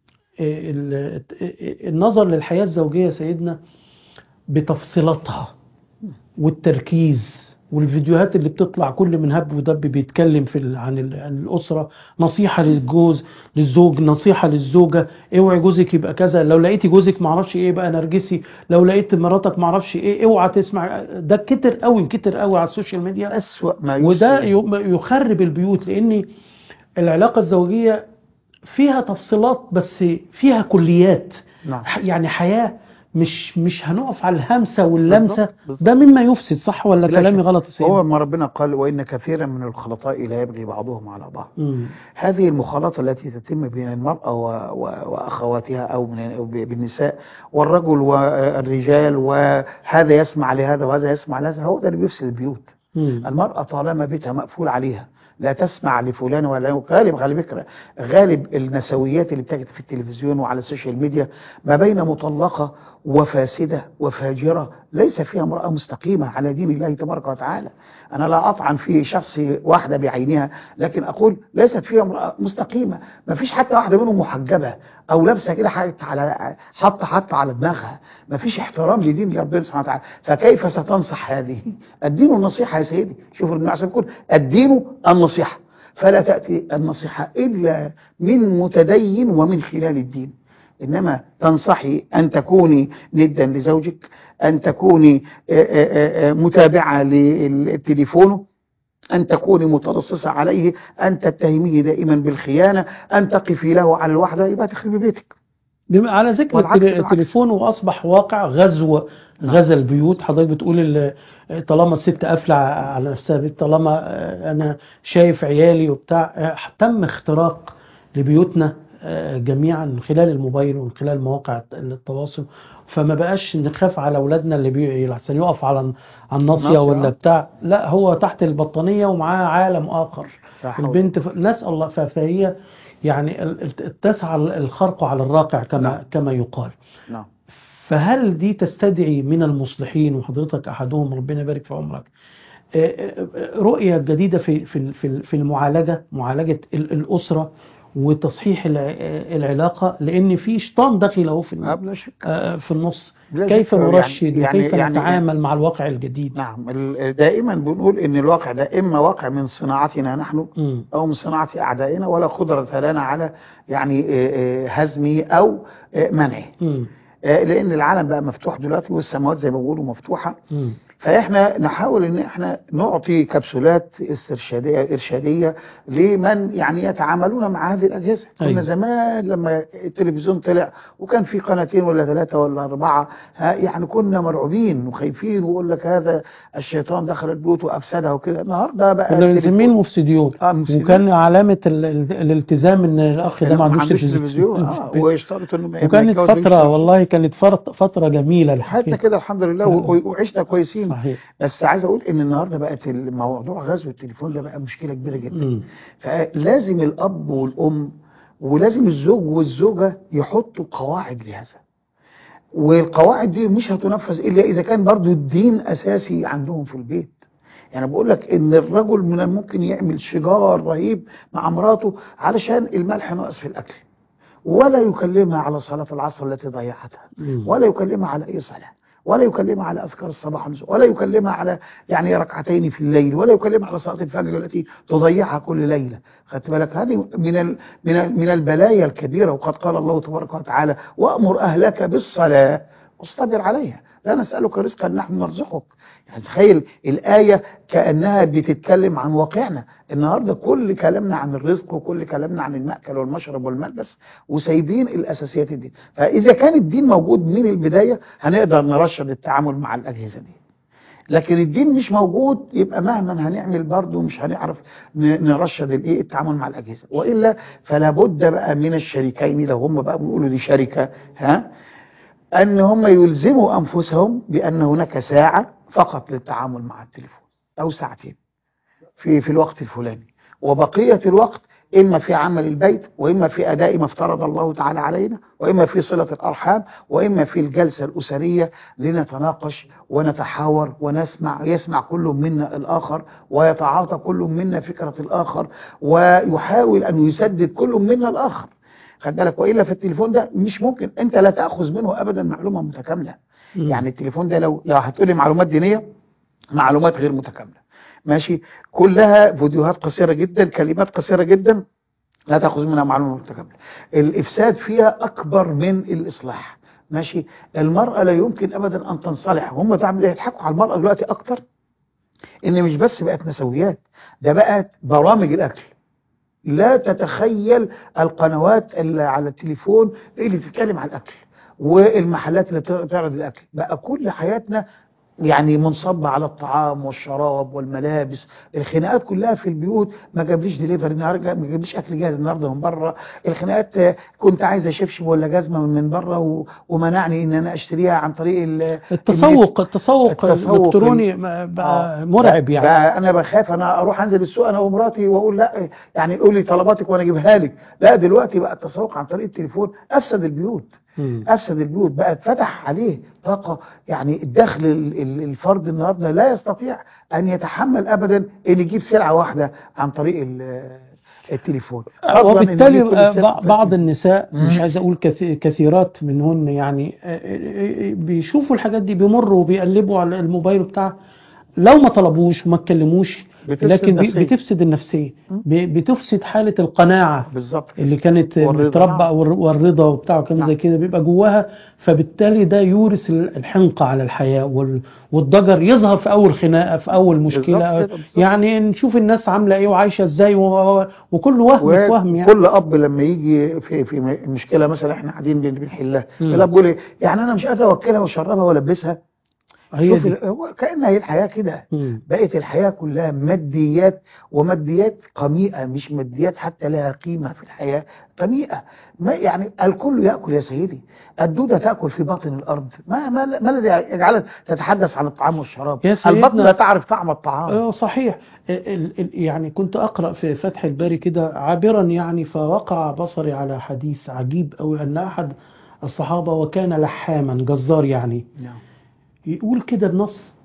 ال النظر للحياة الزوجية سيدنا بتفصيلاتها والتركيز والفيديوهات اللي بتطلع كل من هب ودب بيتكلم في ال- عن ال- عن الأسرة نصيحة للجوز للزوج نصيحة للزوجة اوعي جوزك يبقى كذا لو لقيتي جوزك معرفش ايه بقى نرجسي لو لقيت مراتك معرفش ايه اوعى تسمع ده كتر قوي كتر قوي على السوشيال ميديا أسوأ ما وده يسلم. ي- يخرب البيوت لان العلاقه الزوجيه فيها تفصيلات بس فيها كليات نعم ح- يعني حياه مش مش هنقف على الهمسه واللمسه بالضبط، بالضبط. ده مما يفسد صح ولا بلا كلامي شك. غلط يا سيدي؟ هو ما ربنا قال وإن كثيرا من الخلطاء لا يبغي بعضهم على بعض مم. هذه المخالطة التي تتم بين المرأة و... و... وأخواتها أو من... أو ب- بالنساء والرجل والرجال وهذا يسمع لهذا وهذا يسمع لهذا هو ده اللي بيفسد البيوت مم. المرأة طالما بيتها مقفول عليها لا تسمع لفلان ولا غالب على فكرة غالب النسويات اللي بتجد في التلفزيون وعلى السوشيال ميديا ما بين مطلقة وفاسدة وفاجرة ليس فيها امرأة مستقيمة على دين الله تبارك وتعالى أنا لا أطعن في شخص واحدة بعينها لكن أقول ليست فيها امرأة مستقيمة ما فيش حتى واحدة منهم محجبة أو لابسة كده حاجة على حط حط على دماغها ما فيش احترام لدين ربنا سبحانه وتعالى فكيف ستنصح هذه الدين النصيحة يا سيدي شوفوا النبي عليه الصلاة والسلام يقول الدين النصيحة فلا تأتي النصيحة إلا من متدين ومن خلال الدين إنما تنصحي أن تكوني ندا لزوجك أن تكوني آه، آه، آه، متابعة للتليفون أن تكوني مترصصة عليه أن تتهميه دائما بالخيانة أن تقفي له على الوحدة يبقى تخربي بيتك بم- على ذكر والعكس التل- بالعكس. التليفون واصبح واقع غزو نعم. غزا البيوت حضرتك بتقول ال- طالما الست قافله على نفسها بيت طالما آه، انا شايف عيالي وبتاع آه، تم اختراق لبيوتنا آه، جميعا من خلال الموبايل ومن خلال مواقع الت- التواصل فما بقاش نخاف على اولادنا اللي بي- احسن يقف على على الناصيه ناصية، ولا آه. بتاع لا هو تحت البطانيه ومعاه عالم اخر لا حول. البنت ف... نسال الله ف- فهي يعني ال- ال- تسعى الخرق على الراقع كما نعم. كما يقال نعم فهل دي تستدعي من المصلحين وحضرتك احدهم ربنا يبارك في عمرك آه، آه، آه، رؤية جديدة في في في في المعالجة معالجة ال- الأسرة وتصحيح الع- آه، العلاقة لأن في شيطان داخل أهو في آه، الن- بلا شك آه، في النص بلا كيف شك. يعني- نرشد يعني- وكيف يعني- نتعامل مع الواقع الجديد نعم ال- دائما بنقول ان الواقع ده اما واقع من صناعتنا نحن مم. او من صناعة اعدائنا ولا قدرة لنا على يعني آه، آه، هزمه او آه، منعه مم. آه، لان العالم بقى مفتوح دلوقتي والسماوات زي ما بيقولوا مفتوحة مم. فاحنا نحاول ان احنا نعطي كبسولات استرشاديه ارشاديه لمن يعني يتعاملون مع هذه الاجهزه كنا أيوة. زمان لما التلفزيون طلع وكان في قناتين ولا ثلاثه ولا اربعه ها يعني كنا مرعوبين وخايفين ويقول لك هذا الشيطان دخل البيوت وافسدها وكده النهارده بقى كنا التليفون- بنسميه المفسدون اه مفسدين. وكان علامة ال- ال- الالتزام ان الاخ ده لا، ما عندوش تلفزيون تلفزيون اه ويشترط انه ما- ما وكانت يتجوز يمشي. فترة والله كانت فرط- فترة جميلة حياتنا الحقيقة كده الحمد لله و- وعشنا كويسين صحيح بس عايز اقول ان النهارده بقت الموضوع غزو التليفون ده بقى مشكله كبيره جدا مم. فلازم الأب والأم ولازم الزوج والزوجة يحطوا قواعد لهذا والقواعد دي مش هتنفذ إلا إذا كان برضو الدين أساسي عندهم في البيت يعني بقول لك إن الرجل من الممكن يعمل شجار رهيب مع مراته علشان الملح ناقص في الأكل ولا يكلمها على صلاة العصر التي ضيعتها مم. ولا يكلمها على أي صلاة ولا يكلمها على أذكار الصباح والمساء ولا يكلمها على يعني ركعتين في الليل ولا يكلمها على صلاة الفجر التي تضيعها كل ليلة خدت بالك هذه من ال من ال من البلايا الكبيرة وقد قال الله تبارك وتعالى وأمر أهلك بالصلاة واصطبر عليها لا نسألك رزقا نحن نرزقك يعني تخيل الآية كأنها بتتكلم عن واقعنا النهاردة كل كلامنا عن الرزق وكل كلامنا عن المأكل والمشرب والملبس وسايبين الأساسيات الدين فإذا كان الدين موجود من البداية هنقدر نرشد التعامل مع الأجهزة دي لكن الدين مش موجود يبقى مهما هنعمل برضه مش هنعرف ن- نرشد الايه التعامل مع الاجهزه والا فلا بد بقى من الشريكين لو هم بقى بيقولوا دي شركه ها ان هم يلزموا انفسهم بان هناك ساعه فقط للتعامل مع التليفون او ساعتين في في الوقت الفلاني وبقيه الوقت اما في عمل البيت واما في اداء ما افترض الله تعالى علينا واما في صله الارحام واما في الجلسه الاسريه لنتناقش ونتحاور ونسمع يسمع كل منا الاخر ويتعاطى كل منا فكره الاخر ويحاول ان يسدد كل منا الاخر خد بالك والا في التليفون ده مش ممكن انت لا تاخذ منه ابدا معلومه متكامله مم. يعني التليفون ده لو لو هتقولي معلومات دينيه معلومات غير متكامله ماشي كلها فيديوهات قصيره جدا كلمات قصيره جدا لا تاخذ منها معلومه متكامله الافساد فيها اكبر من الاصلاح ماشي المراه لا يمكن ابدا ان تنصلح هم تعمل يضحكوا على المراه دلوقتي اكتر ان مش بس بقت نسويات ده بقت برامج الاكل لا تتخيل القنوات اللي على التليفون اللي بتتكلم عن الاكل والمحلات اللي بتعرض الاكل بقى كل حياتنا يعني منصبة على الطعام والشراب والملابس الخناقات كلها في البيوت ما جابليش دليفري النهارده ما جابليش اكل جاهز النهارده من بره الخناقات آه، كنت عايز شبشب ولا جزمه من بره و- ومنعني ان انا اشتريها عن طريق ال- التسوق التسوق التسوق الالكتروني بقى آه. مرعب يعني بقى انا بخاف انا اروح انزل السوق انا ومراتي واقول لا يعني قولي لي طلباتك وانا اجيبها لك لا دلوقتي بقى التسوق عن طريق التليفون افسد البيوت مم. افسد البيوت بقى اتفتح عليه طاقه يعني الدخل ال- ال- الفرد النهارده لا يستطيع ان يتحمل ابدا ان يجيب سلعه واحده عن طريق ال- التليفون فضلاً إن وبالتالي يجيب كل آه، السلع بع- بعض النساء مم. مش عايز اقول كثي- كثيرات منهن يعني آه، آه، آه، بيشوفوا الحاجات دي بيمروا وبيقلبوا على الموبايل بتاع لو ما طلبوش وما اتكلموش بتفسد لكن بي- نفسية. بتفسد النفسية مم. ب- بتفسد حالة القناعة بالظبط اللي كانت والرضا، متربع نعم. والر- والرضا وبتاع وكلام نعم. زي كده بيبقى جواها فبالتالي ده يورث ال- الحنقة على الحياة وال- والضجر يظهر في أول خناقة في أول مشكلة بالظبط كده، بالظبط. يعني نشوف الناس عاملة إيه وعايشة إزاي و- و- وكل وهم في وهم يعني وكل اب لما يجي في في م- مشكله مثلا احنا قاعدين بن- بنحلها مم. الاب بيقول ايه يعني انا مش قادر اوكلها واشربها والبسها هي شوف دي ال- هو كأن هي الحياة كده مم. بقت الحياة كلها ماديات وماديات قميئة مش ماديات حتى لها قيمة في الحياة قميئة ما يعني الكل يأكل يا سيدي الدودة تأكل في باطن الأرض ما ما, ما الذي يجعلك تتحدث عن الطعام والشراب يا سيدنا. البطن لا تعرف طعم الطعام اه صحيح ال- ال- يعني كنت أقرأ في فتح الباري كده عابرا يعني فوقع بصري على حديث عجيب أو أن أحد الصحابة وكان لحاما جزار يعني نعم. يقول كده النص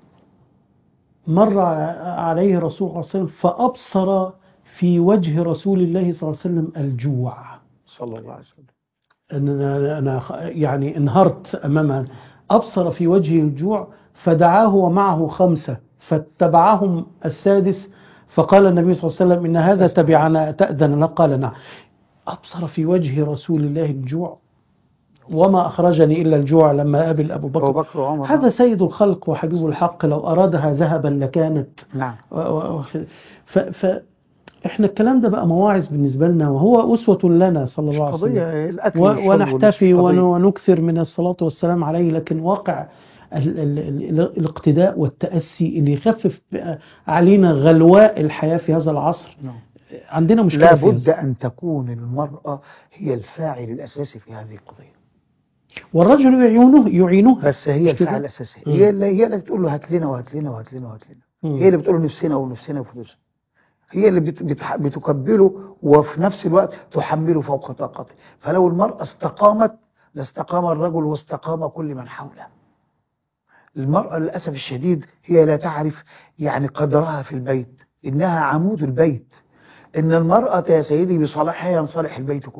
مر عليه رسول الله صلى الله عليه وسلم فأبصر في وجه رسول الله صلى الله عليه وسلم الجوع صلى الله عليه وسلم أن أنا أنا يعني انهرت أمامها أبصر في وجهه الجوع فدعاه ومعه خمسة فاتبعهم السادس فقال النبي صلى الله عليه وسلم إن هذا تبعنا تأذن لنا قال نعم أبصر في وجه رسول الله الجوع وما أخرجني إلا الجوع لما قابل أبو أبو بكر بكر وعمر هذا سيد الخلق وحبيب الحق لو أرادها ذهبا لكانت نعم و- و- ف, ف احنا الكلام ده بقى مواعظ بالنسبة لنا وهو أسوة لنا صلى الله عليه وسلم قضية الأكل و- والشرب ونحتفي والقضية. ون- ونكثر من الصلاة والسلام عليه لكن واقع ال ال ال الاقتداء والتأسي اللي يخفف بقى علينا غلواء الحياة في هذا العصر نعم. عندنا مشكلة في لابد هذا أن تكون المرأة هي الفاعل الأساسي في هذه القضية والرجل يعينه يعينها بس هي مش الفاعل كده؟ الأساسي مم. هي اللي هي اللي بتقول له هات لنا وهات لنا وهات لنا وهات لنا مم. هي اللي بتقول له نفسنا ونفسنا وفلوس هي اللي بت- بتح- بتكبله وفي نفس الوقت تحمله فوق طاقته فلو المرأة استقامت لاستقام الرجل واستقام كل من حوله المرأة للأسف الشديد هي لا تعرف يعني قدرها في البيت إنها عمود البيت إن المرأة يا سيدي بصلاحها ينصلح البيت كله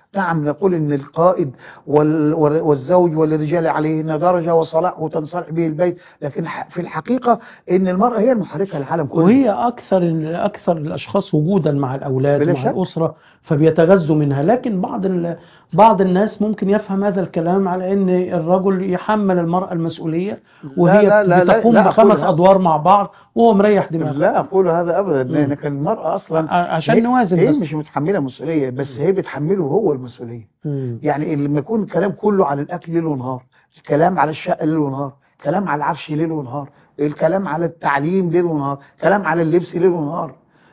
نعم نقول ان القائد وال- وال- والزوج وللرجال عليهن درجة وصلاح وتنصلح به البيت لكن ح- في الحقيقة ان المرأة هي المحركة للعالم كله وهي اكثر اكثر الاشخاص وجودا مع الاولاد بلا مع شك. الاسره فبيتغذوا منها لكن بعض ال... بعض الناس ممكن يفهم هذا الكلام على ان الرجل يحمل المراه المسؤوليه وهي لا لا لا بتقوم لا أقول بخمس هذا. ادوار مع بعض وهو مريح دماغه لا اقول هذا ابدا مم. لان كان المرأة اصلا ع- عشان هي- نوازن هي بس مش متحملة مسؤولية بس هي بتحمله هو المسؤولية مم. يعني لما يكون الكلام كله على الاكل ليل ونهار الكلام على الشقه ليل ونهار كلام على العفش ليل ونهار الكلام على التعليم ليل ونهار كلام على اللبس ليل ونهار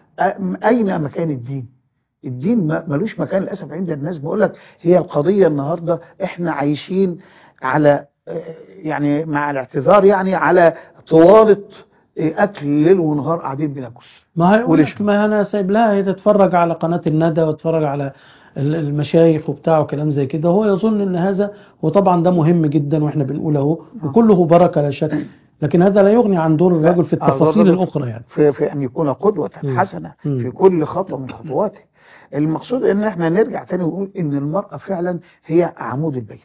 أ- اين مكان الدين الدين ما- ملوش مكان للاسف عند الناس بقول لك هي القضيه النهارده احنا عايشين على آه، يعني مع الاعتذار يعني على طواله آه، اكل ليل ونهار قاعدين بناكل ما هي وليش؟ ما انا سايب لها هي تتفرج على قناه الندى وتتفرج على ال- المشايخ وبتاع وكلام زي كده هو يظن ان هذا وطبعا ده مهم جدا واحنا بنقول اهو وكله بركه لا شك لكن هذا لا يغني عن دور الرجل في آه، التفاصيل الرجل- الاخرى يعني في, في أن يكون قدوة مم. حسنة مم. في كل خطوة من خطواته المقصود أن احنا نرجع تاني ونقول أن المرأة فعلا هي عمود البيت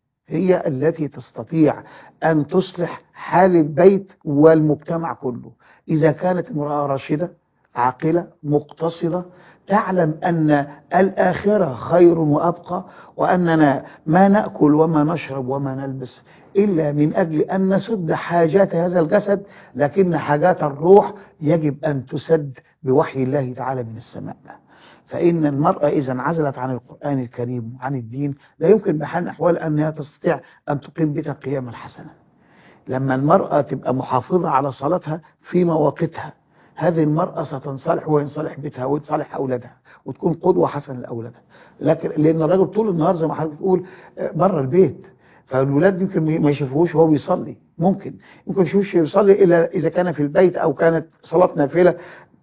هي التي تستطيع أن تصلح حال البيت والمجتمع كله إذا كانت امرأة راشدة عاقلة مقتصدة تعلم أن الآخرة خير وأبقى وأننا ما نأكل وما نشرب وما نلبس إلا من أجل أن نسد حاجات هذا الجسد لكن حاجات الروح يجب أن تسد بوحي الله تعالى من السماء فإن المرأة إذا انعزلت عن القرآن الكريم وعن الدين لا يمكن بحال الأحوال أنها تستطيع أن تقيم بيتا قياما حسنا لما المرأة تبقى محافظة على صلاتها في مواقتها هذه المرأة ستنصلح وينصلح بيتها وينصلح أولادها وتكون قدوة حسنة لأولادها لكن لأن الراجل طول النهار زي ما حضرتك بتقول آه، بره البيت فالولاد يمكن ما يشوفوش وهو بيصلي ممكن ممكن يشوفش يصلي إلا إذا كان في البيت أو كانت صلاة نافلة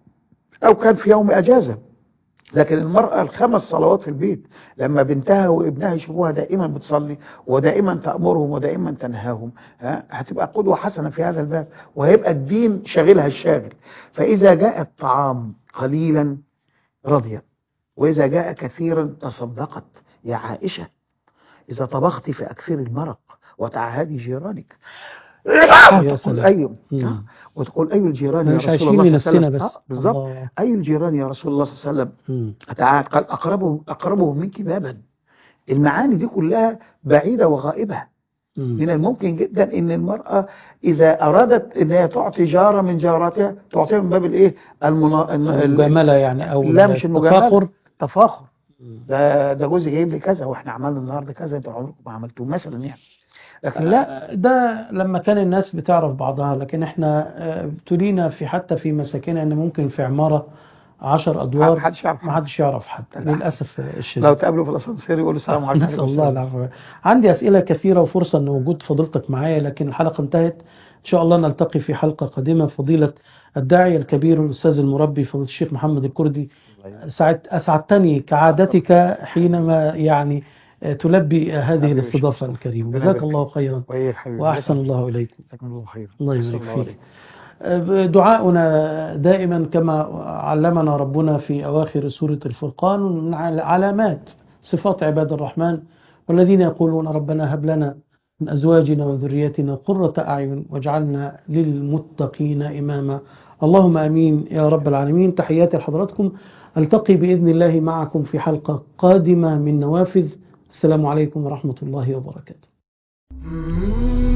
أو كان في يوم أجازة لكن المرأة الخمس صلوات في البيت لما بنتها وابنها يشوفوها دائما بتصلي ودائما تأمرهم ودائما تنهاهم ها، هتبقى قدوة حسنة في هذا الباب وهيبقى الدين شاغلها الشاغل فإذا جاء الطعام قليلا رضيت وإذا جاء كثيرا تصدقت يا عائشة إذا طبخت فأكثر المرق وتعهدي جيرانك يا تقول سلام. أي مم. وتقول أي الجيران احنا يا مش رسول عايشين الله صلى الله عليه لنفسنا وسلم بس آه، بالظبط الله. أي الجيران يا رسول الله صلى الله عليه وسلم مم. تعال قال أقربهم أقربهم منك بابا المعاني دي كلها بعيدة وغائبة مم. من الممكن جدا ان المرأة اذا ارادت ان هي تعطي جارة من جاراتها تعطيها من باب الايه المنا... ال- المجامله يعني او لا مش المجاملة التفاخر التفاخر مم. ده ده جوزي جايب لي كذا واحنا عملنا النهارده كذا انتوا عمركم ما عملتوه مثلا يعني لكن لا ده لما كان الناس بتعرف بعضها لكن احنا آه، ابتلينا في حتى في مساكننا ان ممكن في عمارة عشر ادوار ما حدش يعرف ما حدش يعرف حد لا. للاسف الشديد لو تقابلوا في الاسانسير يقولوا السلام عليكم نسأل الله العافية عندي أسئلة كثيرة وفرصة أن وجود فضيلتك معايا لكن الحلقة انتهت إن شاء الله نلتقي في حلقة قادمة فضيلة الداعية الكبير الأستاذ المربي فضيلة الشيخ محمد الكردي سعد أسعدتني كعادتك حينما يعني آه، تلبي هذه حبيبي الاستضافة شكراً. الكريمة ربنا جزاك يبارك الله خيرا وإياك حبيبي وأحسن الله إليكم جزاكم الله خير الله أحسن يبارك الله فيك عليك. دعاؤنا دائما كما علمنا ربنا في أواخر سورة الفرقان من عل- علامات صفات عباد الرحمن والذين يقولون ربنا هب لنا من أزواجنا وذريتنا قرة أعين واجعلنا للمتقين إماما اللهم أمين يا رب العالمين تحياتي لحضراتكم ألتقي بإذن الله معكم في حلقة قادمة من نوافذ السلام عليكم ورحمة الله وبركاته Mm-hmm.